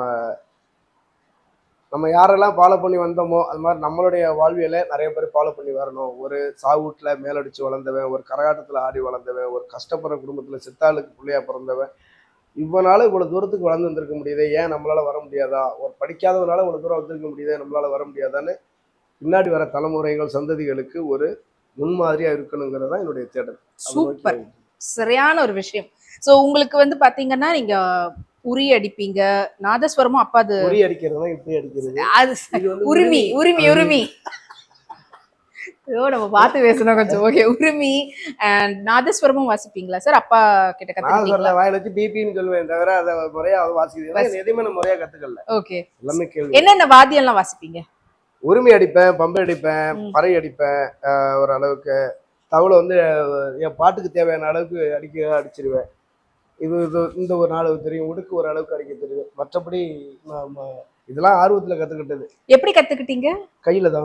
நம்ம யாரெல்லாம் ஃபாலோ பண்ணி வந்தோமோ அது மாதிரி நம்மளுடைய வாழ்வியலை நிறைய பேர் ஃபாலோ பண்ணி வரணும் ஒரு சாவூட்டில் மேலடிச்சு வளர்ந்தவன் ஒரு கரகாட்டத்தில் ஆடி வளர்ந்தவன் ஒரு கஷ்டப்படுற குடும்பத்தில் சித்தாளுக்கு பிள்ளையா பிறந்தவன் இவனால இவ்வளவு தூரத்துக்கு வளர்ந்து வந்திருக்க முடியுதே ஏன் நம்மளால வர முடியாதா ஒரு படிக்காதவனால இவ்வளவு தூரம் வந்திருக்க முடியுதே நம்மளால வர முடியாதான்னு பின்னாடி வர தலைமுறைகள் சந்ததிகளுக்கு ஒரு முன்மாதிரியா இருக்கணுங்கிறது தான் என்னுடைய தேடல் அதை நோக்கி சூப்பர் சரியான ஒரு விஷயம் சோ உங்களுக்கு வந்து பாத்தீங்கன்னா நீங்க உரி அடிப்பீங்க நாதஸ்வரமும் அப்பா அது உரி அடிக்கிறது தான் இப்படி அடிக்கிறது அது இது வந்து உரிமை உரிமை உரிமை ஐயோ நம்ம பார்த்து பேசணும் கொஞ்சம் ஓகே உரிமை அண்ட் நாதஸ்வரமும் வாசிப்பீங்களா சார் அப்பா கிட்ட நான் கத்துக்கிட்டீங்களா சொல்ல வாயில வச்சு பிபின்னு சொல்லுவேன் தவிர அதை முறையா அதை வாசிக்கிறது வாசி- எதையுமே நான் முறையா கத்துக்கல ஓகே எல்லாமே கேள்வி என்னென்ன வாத்தியம் எல்லாம் வாசிப்பீங்க உரிமை அடிப்பேன் பம்பை அடிப்பேன் ம். பறை அடிப்பேன் ஆஹ் ஒரு அளவுக்கு தவளை வந்து அஹ், என் பாட்டுக்கு தேவையான அளவுக்கு அடிக்க அடிச்சிருவேன் இது இது இந்த ஒரு நாள் தெரியும் உடுக்கு ஒரு அளவுக்கு அடிக்க தெரியும் மற்றபடி நான் ம- இதெல்லாம் ஆர்வத்துல கத்துக்கிட்டது எப்படி கத்துக்கிட்டீங்க கையில தான்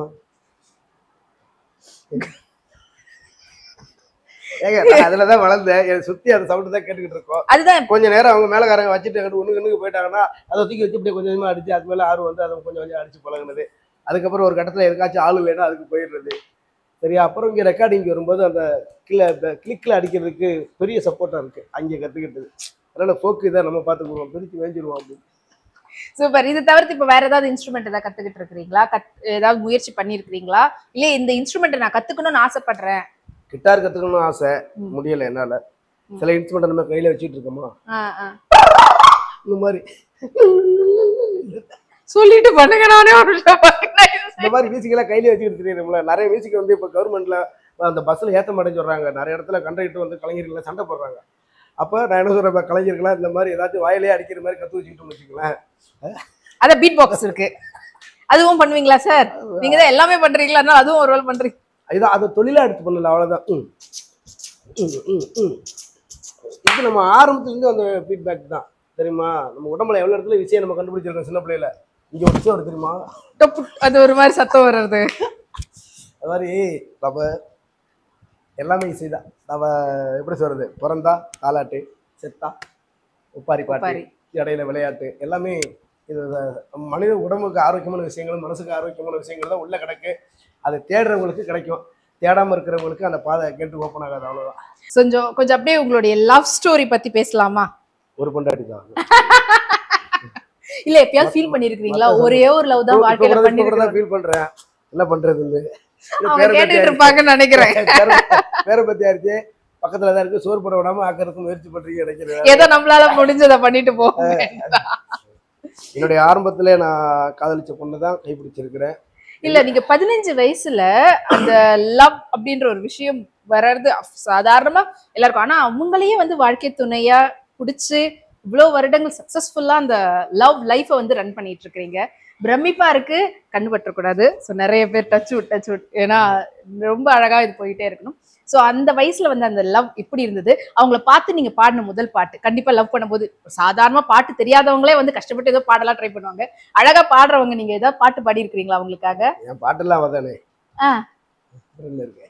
ஏங்க நான் அதுல தான் வளர்ந்தேன் என் சுத்தி அந்த சவுண்ட் தான் கேட்டுக்கிட்டு இருக்கோம் அதுதான் கொஞ்ச நேரம் அவங்க மேலக்காரங்க வச்சுட்டு ஒண்ணு ஒண்ணுக்கு போயிட்டாங்கன்னா அதை தூக்கி வச்சு இப்படியே கொஞ்சம் கொஞ்சமா அடிச்சு அது மேல ஆர்வம் வந்து அதை கொஞ்சம் கொஞ்சம் அடிச்சு பழகுனது அதுக்கப்புறம் ஒரு கட்டத்துல எதுக்காச்சும் ஆள் இல்லைன்னா அதுக்கு போயிடுறது சரியா அப்புறம் இங்க ரெக்கார்டிங் வரும்போது அந்த கிள கிளிக்ல அடிக்கிறதுக்கு பெரிய சப்போர்ட்டா இருக்கு அங்கே கத்துக்கிட்டது அதனால போக்கு இதை நம்ம பார்த்துக்குவோம் பிரிச்சு வேஞ்சிருவோம் அப்படின்னு சூப்பர் இது தவிர்த்து இப்ப வேற ஏதாவது இன்ஸ்ட்ருமெண்ட் ஏதாவது கத்துக்கிட்டு இருக்கீங்களா கத் ஏதாவது முயற்சி பண்ணிருக்கீங்களா இல்ல இந்த இன்ஸ்ட்ருமெண்ட் நான் கத்துக்கணும்னு ஆசைப்படுறேன் கிட்டார் கத்துக்கணும்னு ஆசை ம். முடியல என்னால ம். சில இன்ஸ்ட்ருமெண்ட் நம்ம கையில வச்சுட்டு இருக்கோமா ஆ, ஆ. இந்த மாதிரி சொல்லிட்டு பண்ணுங்க நானே ஒரு நிமிஷம் பார்க்கிறேன். இந்த மாதிரி மியூசிக்கெல்லாம் கையில வச்சுக்கிட்டு தெரியுதுங்களா நிறைய மியூசிக் வந்து இப்போ கவர்மெண்ட்ல அந்த பஸ்ஸில் ஏற்ற மாட்டேன்னு சொல்றாங்க நிறைய இடத்துல கண்டக்டர் வந்து கலைஞர்களை சண்டை போடுறாங்க அப்போ நான் என்ன சொல்றேன் இப்ப கலைஞர்களாம் இந்த மாதிரி ஏதாச்சும் வாயிலே அடிக்கிற மாதிரி கற்று வச்சுக்கிட்டோம்னு வச்சுக்கலாம் அத பீட் பாக்ஸ் இருக்கு அதுவும் பண்ணுவீங்களா சார் நீங்க தான் எல்லாமே பண்றீங்களா அதனால அதுவும் ஒரு ரோல் பண்றீங்க இதான் அதை தொழிலா எடுத்து பண்ணல அவ்வளோதான் ம் ம், ம், ம். இது நம்ம ஆரம்பத்துலேருந்து அந்த ஃபீட்பேக் தான் தெரியுமா நம்ம உடம்புல எவ்வளோ இடத்துல விஷயம் நம்ம கண்டுபிடிச்சிருக்கோம் சின்ன பிள்ளையில இங்கே ஒரு விஷயம் வருது தெரியுமா டொப்பு, அது ஒரு மாதிரி சத்தம் வர்றது அது மாதிரி நம்ம எல்லாமே இசை தான் நம்ம எப்படி சொல்றது பிறந்தா தாலாட்டு செத்தா உப்பாரி பாட்டு உப்பாரி. இடையில விளையாட்டு எல்லாமே இது நம்ம மனித உடம்புக்கு ஆரோக்கியமான விஷயங்கள் மனசுக்கு ஆரோக்கியமான விஷயங்கள் தான் உள்ள கிடக்கு அதை தேடுறவங்களுக்கு கிடைக்கும் தேடாம இருக்கிறவங்களுக்கு அந்த பாதை கேட்டு ஓப்பன் ஆகாது அவ்வளவுதான் கொஞ்சம் கொஞ்சம் அப்படியே உங்களுடைய லவ் ஸ்டோரி பத்தி பேசலாமா ஒரு பொண்டாட்டி தான் இல்ல எப்பயாவது ஃபீல் பண்ணிருக்கீங்களா மத்த ஒரே ஒரு லவ் தான் வாழ்க்கையில பண்ணிருக்கீங்க ஃபீல் பண்றேன் என்ன பண்றது இந்த அவங்க கேட்டுட்டு இருப்பாங்கன்னு நினைக்கிறேன் பேரை பத்தி ஆயிடுச்சு பக்கத்துல தான் இருக்கு சோறு போட விடாம ஆக்கிறதுக்கு முயற்சி பண்றீங்க நினைக்கிறேன் ஏதோ நம்மளால முடிஞ்சதை பண்ணிட்டு போவோம் என்னுடைய ஆரம்பத்துல நான் காதலிச்ச பொண்ணு தான் கைப்பிடிச்சிருக்கிறேன் இல்ல நீங்க பதினஞ்சு வயசுல அந்த லவ் அப்படின்ற ஒரு விஷயம் வர்றது சாதாரணமா எல்லாருக்கும் ஆனா அவங்களையே வந்து வாழ்க்கை துணையா புடிச்சு இவ்வளவு வருடங்கள் சக்சஸ்ஃபுல்லா அந்த லவ் லைஃபை வந்து ரன் பண்ணிட்டு இருக்கிறீங்க பிரமிப்பா இருக்கு கண்ணு பற்றக்கூடாது ஸோ நிறைய பேர் டச் விட் டச் விட் ஏன்னா ரொம்ப அழகா இது போயிட்டே இருக்கணும் ஸோ அந்த வயசுல வந்து அந்த லவ் எப்படி இருந்தது அவங்கள பார்த்து நீங்க பாடின முதல் பாட்டு கண்டிப்பா லவ் பண்ணும்போது சாதாரணமா பாட்டு தெரியாதவங்களே வந்து கஷ்டப்பட்டு ஏதோ பாடலாம் ட்ரை பண்ணுவாங்க அழகா பாடுறவங்க நீங்க ஏதாவது பாட்டு பாடி இருக்கிறீங்களா அவங்களுக்காக என் பாட்டெல்லாம் அவதானே ஆ. இருக்கேன்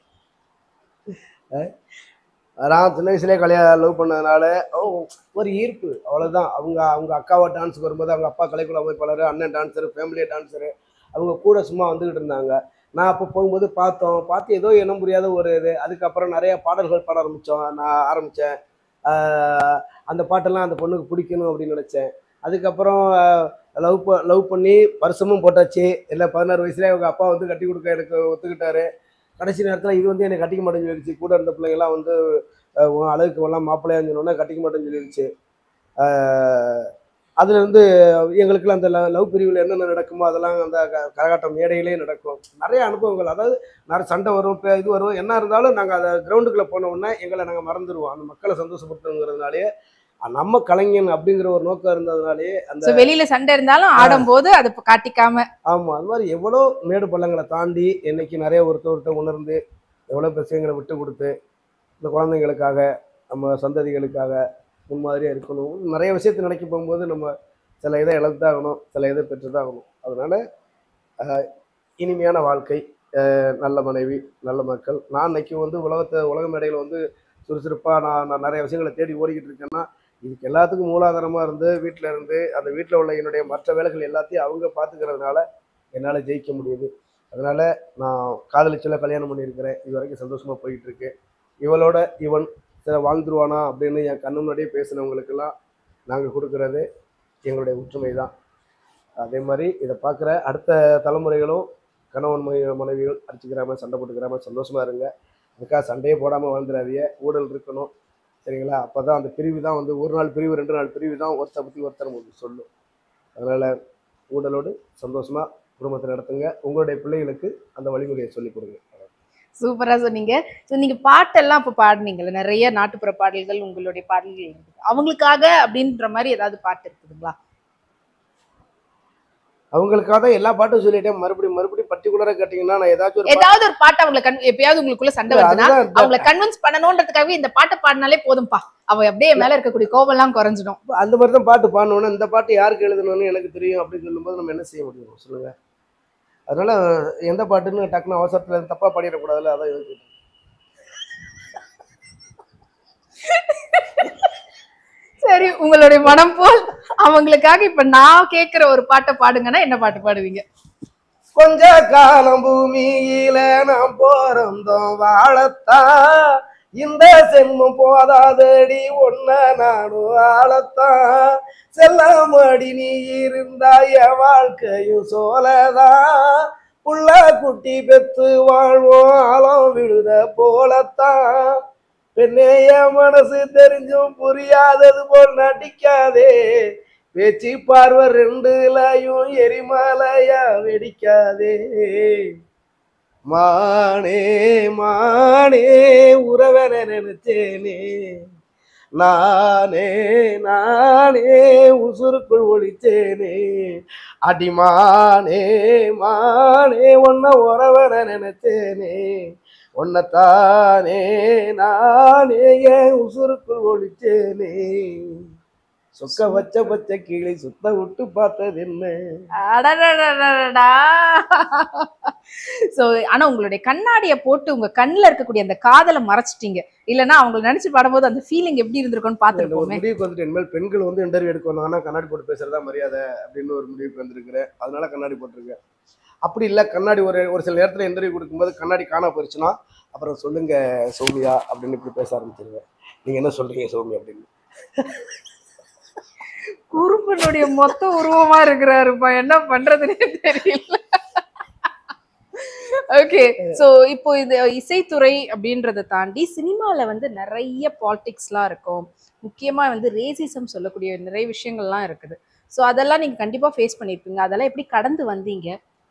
அஹ் நான் சின்ன வயசுலேயே கல்யாணம் லவ் பண்ணதுனால ஓ, ஒரு ஈர்ப்பு அவ்வளவுதான் அவங்க அவங்க அக்காவை டான்ஸுக்கு வரும்போது அவங்க அப்பா கலைக்குழு அமைப்பாளர் அண்ணன் டான்ஸரு ஃபேமிலி டான்ஸரு அவங்க கூட சும்மா வந்துகிட்டு இருந்தாங்க நான் அப்போ போகும்போது பார்த்தோம் பார்த்து ஏதோ இனம் புரியாத ஒரு இது அதுக்கப்புறம் நிறைய பாடல்கள் பாட ஆரம்பித்தோம் நான் ஆரம்பித்தேன் அந்த பாட்டெல்லாம் அந்த பொண்ணுக்கு பிடிக்கணும் அப்படின்னு நினச்சேன் அதுக்கப்புறம் லவ் லவ் பண்ணி வருஷமும் போட்டாச்சு இல்லை பதினாறு வயசுலேயே அவங்க அப்பா வந்து கட்டி கொடுக்க எனக்கு ஒத்துக்கிட்டாரு கடைசி நேரத்தில் இது வந்து என்னை கட்டிக்க மாட்டேன்னு சொல்லிடுச்சு கூட இருந்த பிள்ளைங்களாம் வந்து அஹ், உன் அழகுக்கு எல்லாம் மாப்பிள்ளையான்னு சொன்னோன்னே கட்டிக்க மாட்டேன்னு சொல்லிடுச்சு அஹ், அதுல இருந்து எங்களுக்குலாம் அந்த லவ் பிரிவில் என்னென்ன நடக்குமோ அதெல்லாம் அந்த க- கரகாட்டம் மேடையிலே நடக்கும் நிறைய அனுபவங்கள் அதாவது நிறைய சண்டை வரும் இப்போ இது வரும் என்ன இருந்தாலும் நாங்கள் அதை கிரவுண்டுக்குள்ளே போன உடனே எங்களை நாங்கள் மறந்துடுவோம் அந்த மக்களை சந்தோஷப்படுத்துங்கிறதுனாலே நம்ம கலைஞன் அப்படிங்கிற ஒரு நோக்கம் இருந்ததுனாலே அந்த சோ வெளியில சண்டை இருந்தாலும் ஆடும்போது அதை இப்ப காட்டிக்காம ஆமாம் அது மாதிரி எவ்வளோ மேடு பள்ளங்களை தாண்டி என்னைக்கு நிறைய ஒருத்தர் ஒருத்தர் உணர்ந்து எவ்வளோ விஷயங்களை விட்டு கொடுத்து இந்த குழந்தைங்களுக்காக நம்ம சந்ததிகளுக்காக முன்மாதிரியாக இருக்கணும் நிறைய விஷயத்தை நினைக்க போகும்போது நம்ம சில இதை இழந்தாகணும் சில இதை பெற்றுதாகணும் அதனால ஆஹ், இனிமையான வாழ்க்கை ஆஹ், நல்ல மனைவி நல்ல மக்கள் நான் இன்னைக்கு வந்து உலகத்தை உலக மேடையில் வந்து சுறுசுறுப்பாக நான் நான் நிறைய விஷயங்களை தேடி ஓடிக்கிட்டு இருக்கேன்னா இதுக்கு எல்லாத்துக்கும் மூலாதாரமாக இருந்து வீட்டில் இருந்து அந்த வீட்டில் உள்ள என்னுடைய மற்ற வேலைகள் எல்லாத்தையும் அவங்க பார்த்துக்கிறதுனால என்னால் ஜெயிக்க முடியுது அதனால நான் காதலிச்சல கல்யாணம் பண்ணியிருக்கிறேன் இது வரைக்கும் சந்தோஷமாக போயிட்டு இருக்கு இவளோட இவன் சில வாழ்ந்துருவானா அப்படின்னு என் கண்ணு முன்னாடியே பேசினவங்களுக்கெல்லாம் நாங்கள் கொடுக்கறது எங்களுடைய ஒற்றுமை தான் அதே மாதிரி இதை பார்க்குற அடுத்த தலைமுறைகளும் கணவன் மனைவி மனைவிகள் அடிச்சுக்கிறாம சண்டை போட்டுக்கிறாம சந்தோஷமா இருங்க அதுக்காக சண்டையே போடாமல் வாழ்ந்துடாதீங்க ஊழல் இருக்கணும் சரிங்களா அப்போ தான் அந்த பிரிவு தான் வந்து ஒரு நாள் பிரிவு ரெண்டு நாள் பிரிவு தான் ஒருத்தரை பற்றி ஒருத்தர் உங்களுக்கு சொல்லும் அதனால் ஊழலோடு சந்தோஷமா குடும்பத்தை நடத்துங்க உங்களுடைய பிள்ளைகளுக்கு அந்த வழிமுறையை சொல்லிக் கொடுங்க சூப்பரா சொன்னீங்க ஸோ நீங்க பாட்டெல்லாம் இப்போ பாடுனீங்கல்ல நிறைய நாட்டுப்புற பாடல்கள் உங்களுடைய பாடல்கள் இருக்குது அவங்களுக்காக அப்படின்ற மாதிரி ஏதாவது பாட்டு இருக்குதுங்களா அவங்களுக்காக தான் எல்லா பாட்டும் சொல்லிட்டேன் மறுபடியும் மறுபடியும் பர்டிகுலராக கேட்டிங்கன்னா நான் ஏதாச்சும் ஒரு ஏதாவது ஒரு பாட்டு அவங்களை கண் எப்பயாவது உங்களுக்குள்ள சண்டை பாட்டு- வருதுன்னா அதுதான் இந்த- அவங்களை கன்வின்ஸ் பண்ணணுன்றதுக்காகவே இந்த பாட்டை பாடினாலே போதும்பா அவ அப்படியே என் மேல இருக்கக்கூடிய கோபம் எல்லாம் குறைஞ்சிடும் அந்த மாதிரி தான் பாட்டு பாடணும்னா இந்த பாட்டு யாருக்கு எழுதணும்னு எனக்கு தெரியும் அப்படின்னு சொல்லும்போது நம்ம என்ன செய்ய முடியும் சொல்லுங்க அதனால எந்த பாட்டுன்னு டக்குன்னு அவசரத்துல தப்பா பாடிடக்கூடாதுல்ல அதான் யோசிச்சுட்டு சரி உங்களுடைய மனம் போல் அவங்களுக்காக இப்ப நான் கேக்குற ஒரு பாட்டை பாடுங்கன்னா என்ன பாட்டு பாடுவீங்க கொஞ்ச காலம் பூமியில நாம் பிறந்தோம் வாழத்தான் இந்த சென்மம் போதாதடி ஒன்ன நானும் ஆளத்தான் செல்லமடி நீ இருந்தா என் வாழ்க்கையும் சோலதான் புள்ள குட்டி பெத்து வாழ்வோம் ஆழம் விழுத போலத்தான் பெண்ணே என் மனசு தெரிஞ்சும் புரியாதது போல் நடிக்காதே பேச்சு பார்வை ரெண்டுலையும் எரிமலையா வெடிக்காதே மானே மானே உறவன நினைச்சேனே நானே நானே உசுருக்குள் ஒளிச்சேனே அடிமானே மானே உன்ன உறவன நினைச்சேனே உன்னைத்தானே நானே என் உசுருக்குள் ஒளிச்சேனே சொக்க வச்ச பச்சை கிளி சுத்த விட்டு பார்த்தது என்ன அடடடடடடா. சோ ஆனா உங்களுடைய கண்ணாடிய போட்டு உங்க கண்ணுல இருக்கக்கூடிய அந்த காதலை மறைச்சிட்டீங்க இல்லனா அவங்க நினைச்சு பாடும்போது அந்த ஃபீலிங் எப்படி இருந்திருக்கும்னு இந்த ஒரு பாத்துருப்போமே முடிவுக்கு வந்துட்டு இனிமேல் பெண்கள் வந்து இன்டர்வியூ எடுக்க வந்தாங்கன்னா கண்ணாடி போட்டு பேசுறதா மரியாதை அப்படின்னு ஒரு முடிவுக்கு வந்திருக்கிறேன் அதனால கண்ணாடி போட்டிருக்கேன் அப்படி இல்லை கண்ணாடி ஒரு ஒரு சில நேரத்தில் இன்டர்வியூ கொடுக்கும்போது கண்ணாடி காண போயிடுச்சுன்னா அப்புறம் சொல்லுங்க சௌமியா அப்படின்னு இப்படி பேச ஆரம்பிச்சிருவேன் நீங்க என்ன சொல்றீங்க சௌமியா அப்படின்னு குறும்பனுடைய மொத்த உருவமா இருக்கிறாருப்பா என்ன பண்றதுன்னே தெரியல ஓகே சோ இப்போ இது இசைத்துறை அப்படின்றத தாண்டி சினிமால வந்து நிறைய பாலிடிக்ஸ்லாம் இருக்கும் முக்கியமா வந்து ரேசிசம் சொல்லக்கூடிய நிறைய விஷயங்கள்லாம் இருக்குது சோ அதெல்லாம் நீங்க கண்டிப்பா ஃபேஸ் பண்ணிருப்பீங்க அதெல்லாம் எப்படி கடந்து வந்தீங்க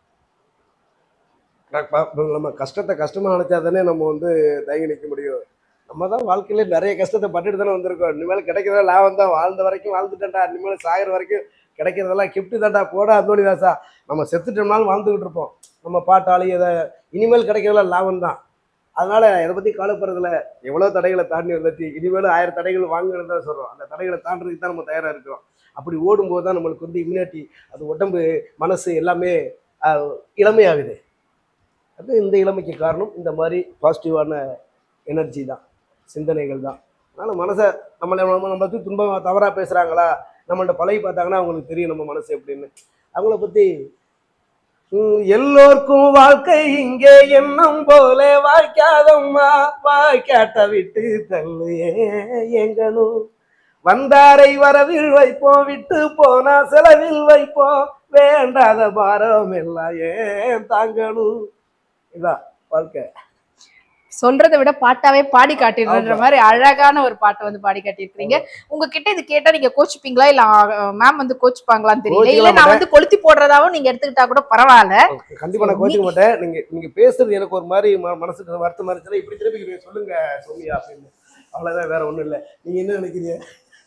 நம்ம கஷ்டத்தை கஷ்டமா நினைச்சா தானே நம்ம வந்து தயங்கி நிற்க முடியும் நம்ம தான் வாழ்க்கையில நிறைய கஷ்டத்தை பட்டுட்டு தானே வந்திருக்கோம் இனிமேல் கிடைக்கிறத லாபம் தான் வாழ்ந்த வரைக்கும் வாழ்ந்துட்டேன்டா இனிமேல் சாகிற வரைக்கும் கிடைக்கிறதெல்லாம் கிஃப்ட் தான்டா போடா அந்தோனிதாசா நம்ம செத்துட்டோம்னாலும் வாழ்ந்துகிட்டு இருப்போம் நம்ம பாட்டாளி இதை இனிமேல் கிடைக்கிறதெல்லாம் லாபம் தான் அதனால இதை பத்தி கவலைப்படுறதுல எவ்வளவு தடைகளை தாண்டி வந்துச்சு இனிமேலும் ஆயிரம் தடைகள் வாங்கணும்னு தான் சொல்றோம் அந்த தடைகளை தாண்டுறதுக்கு தான் நம்ம தயாரா இருக்கிறோம் அப்படி ஓடும்போது தான் நம்மளுக்கு வந்து இம்யூனிட்டி அது உடம்பு மனசு எல்லாமே ஆஹ், இளமையாகுது அது இந்த இளமைக்கு காரணம் இந்த மாதிரி பாசிட்டிவான எனர்ஜி தான் சிந்தனைகள் தான் அதனால் மனசை நம்மளை நம்ம நம்மளை பற்றி துன்பம் தவறாக பேசுகிறாங்களா நம்மள்ட்ட பழகி பார்த்தாங்கன்னா அவங்களுக்கு தெரியும் நம்ம மனசு எப்படின்னு அவங்கள பற்றி எல்லோருக்கும் வாழ்க்கை இங்கே எண்ணம் போல வாய்க்காதம்மா வாய்க்காட்ட விட்டு தள்ளு ஏன் எங்கனும் வந்தாரை வரவில் வைப்போம் விட்டு போனா செலவில் வைப்போம் வேண்டாத பாரம் எல்லாம் ஏன் தாங்கணும் இதான் வாழ்க்கை சொல்றதை விட பாட்டாவே பாடி காட்டிடுற ஆமா. மாதிரி அழகான ஒரு பாட்டை வந்து பாடி காட்டியிருக்கீங்க உங்ககிட்ட இது கேட்டா நீங்க கோச்சுப்பீங்களா இல்ல மேம் வந்து கோச்சுப்பாங்களான்னு தெரியல இல்ல கோச்சிக்கலாம் நான் வந்து கொளுத்தி போடுறதாவும் நீங்க எடுத்துக்கிட்டா கூட பரவாயில்ல கண்டிப்பா நான் கோச்சிக்க மாட்டேன் நீங்க நீங்க பேசுறது எனக்கு ஒரு மாதிரி ம- மனசுக்கு வருத்தமா இருந்துச்சுன்னா இப்படி திருப்பி நீங்க சொல்லுங்க சோமியா அப்படின்னு அவ்வளவுதான் வேற ஒண்ணும் இல்ல நீங்க என்ன நினைக்கிறீங்க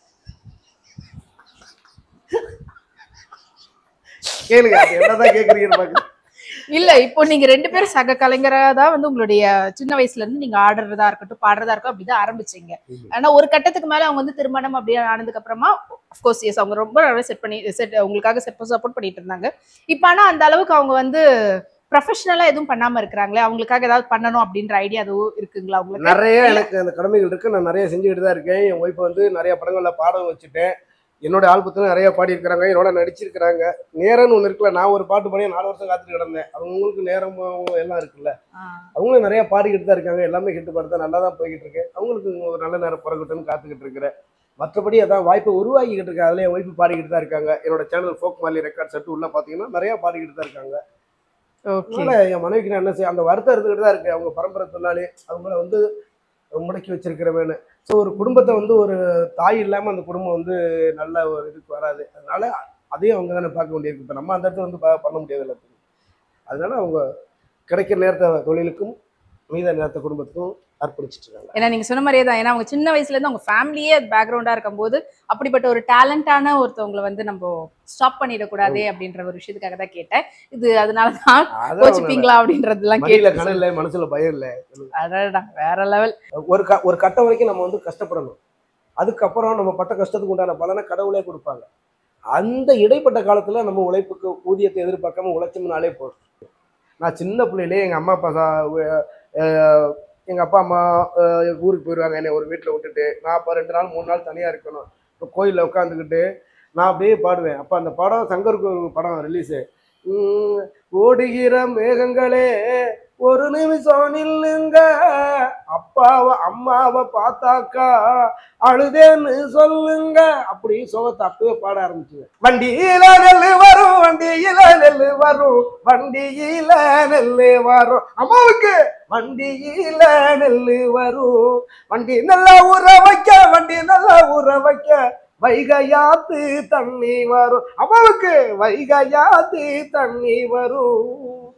கேளுங்க அது என்னதான் கேக்குறீங்கன்னு பாக்குறேன் இல்ல இப்போ நீங்க ரெண்டு பேரும் சக கலைஞரா தான் வந்து உங்களுடைய சின்ன வயசுல இருந்து நீங்க ஆடுறதா இருக்கட்டும் பாடுறதா இருக்கட்டும் அப்படிதான் ஆரம்பிச்சீங்க ம். ஆனா ஒரு கட்டத்துக்கு மேல அவங்க வந்து திருமணம் அப்படியே ஆனதுக்கு அப்புறமா அஃப்கோர்ஸ் எஸ் அவங்க ரொம்ப நல்லா செட் பண்ணி செட் உங்களுக்காக செட் சப்போர்ட் பண்ணிட்டு இருந்தாங்க இப்போ ஆனா அந்த அளவுக்கு அவங்க வந்து ப்ரொஃபஷனலா எதுவும் பண்ணாம இருக்கிறாங்களே அவங்களுக்காக ஏதாவது பண்ணணும் அப்படின்ற ஐடியா எதுவும் இருக்குங்களா உங்களுக்கு நிறைய எனக்கு அந்த கடமைகள் இருக்கு நான் நிறைய செஞ்சுக்கிட்டு தான் இருக்கேன் என் ஒய்ஃப் வந்து நிறைய படங்கள்ல பாட வச்சுட்டேன் என்னோட ஆல்பத்தில் நிறைய பாடியிருக்கிறாங்க என்னோட நடிச்சிருக்கிறாங்க நேரம்னு ஒன்று இருக்குல்ல நான் ஒரு பாட்டு பாடி நாலு வருஷம் காத்துட்டு கிடந்தேன் அவங்களுக்கு நேரம் எல்லாம் இருக்குல்ல ஆ. அவங்களும் நிறைய பாடிக்கிட்டு தான் இருக்காங்க எல்லாமே ஹிட் பாட்டு தான் நல்லா தான் போய்கிட்டு இருக்கு அவங்களுக்கு ஒரு நல்ல நேரம் பிறகுட்டுன்னு காத்துக்கிட்டு இருக்கிறேன் மற்றபடி அதான் வாய்ப்பை உருவாக்கிக்கிட்டு இருக்காங்க அதில் என் ஒய்ஃபு பாடிக்கிட்டு தான் இருக்காங்க என்னோட channel folk Marley record set உள்ள பார்த்தீங்கன்னா நிறைய பாடிக்கிட்டு தான் இருக்காங்க ஓகே அதனால என் மனைவிக்கு நான் என்ன செய்ய அந்த வருத்தம் இருந்துகிட்டு தான் இருக்கு அவங்க பரம்பரை தொழிலாளி அவங்கள வந்து முடக்கி வச்சிருக்கிறவன்னு ஸோ ஒரு குடும்பத்தை வந்து ஒரு தாய் இல்லாமல் அந்த குடும்பம் வந்து நல்ல ஒரு இதுக்கு வராது அதனால அதையும் அவங்க தானே பார்க்க வேண்டியிருக்கு இப்போ நம்ம அந்த இடத்துல வந்து ப- பண்ண முடியாது எல்லாத்துக்கும் அதனால அவங்க கிடைக்கிற நேரத்தை தொழிலுக்கும் மீத நேரத்தை குடும்பத்துக்கும் அர்ப்பணிச்சிட்டு இருக்காங்க ஏன்னா நீங்க சொன்ன மாதிரியே தான் ஏன்னா அவங்க சின்ன வயசுல இருந்து அவங்க ஃபேமிலியே பேக்ரவுண்டா இருக்கும்போது அப்படிப்பட்ட ஒரு டேலண்டான ஒருத்தவங்களை வந்து நம்ம ஸ்டாப் பண்ணிடக்கூடாதே அப்படின்ற ஒரு விஷயத்துக்காக தான் கேட்டேன் இது அதனாலதான் அதான் கோச்சிப்பீங்களா அப்படின்றதெல்லாம் மடியில கேட்டு கணம் இல்லை மனசுல பயம் இல்லை அடடா, வேற லெவல் ஒரு க ஒரு கட்டம் வரைக்கும் நம்ம வந்து கஷ்டப்படணும் அதுக்கப்புறம் நம்ம பட்ட கஷ்டத்துக்கு உண்டான பலனை கடவுளே கொடுப்பாங்க அந்த இடைப்பட்ட காலத்துல நம்ம உழைப்புக்கு ஊதியத்தை எதிர்பார்க்காம உழைச்சோம்னாலே போதும் நான் சின்ன பிள்ளையிலே எங்க அம்மா அப்பா சா- அஹ் அஹ் எங்க அப்பா அம்மா அஹ் ஊருக்கு போயிடுவாங்க என்னை ஒரு வீட்டில் விட்டுட்டு நான் அப்போ ரெண்டு நாள் மூணு நாள் தனியா இருக்கணும் இப்போ கோயிலில் உட்காந்துக்கிட்டு நான் அப்படியே பாடுவேன் அப்போ அந்த படம் சங்கருக்கு ஒரு படம் ரிலீஸு ஓடுகிற மேகங்களே ஒரு நிமிஷம் நில்லுங்க அப்பாவை அம்மாவை பார்த்தாக்கா அழுதேன்னு சொல்லுங்க அப்படி சோகத்தை அப்பவே பாட ஆரம்பிச்சுவேன் வண்டியில நெல்லு வரும் வண்டியில நெல்லு வரும் வண்டியில நெல்லு வரும் அம்மாவுக்கு வண்டியில நெல்லு வரும் வண்டி நல்லா ஊற வைக்க வண்டி நல்லா ஊற வைக்க வைகையாத்து தண்ணி வரும் அம்மாவுக்கு வைகையாத்து தண்ணி வரும்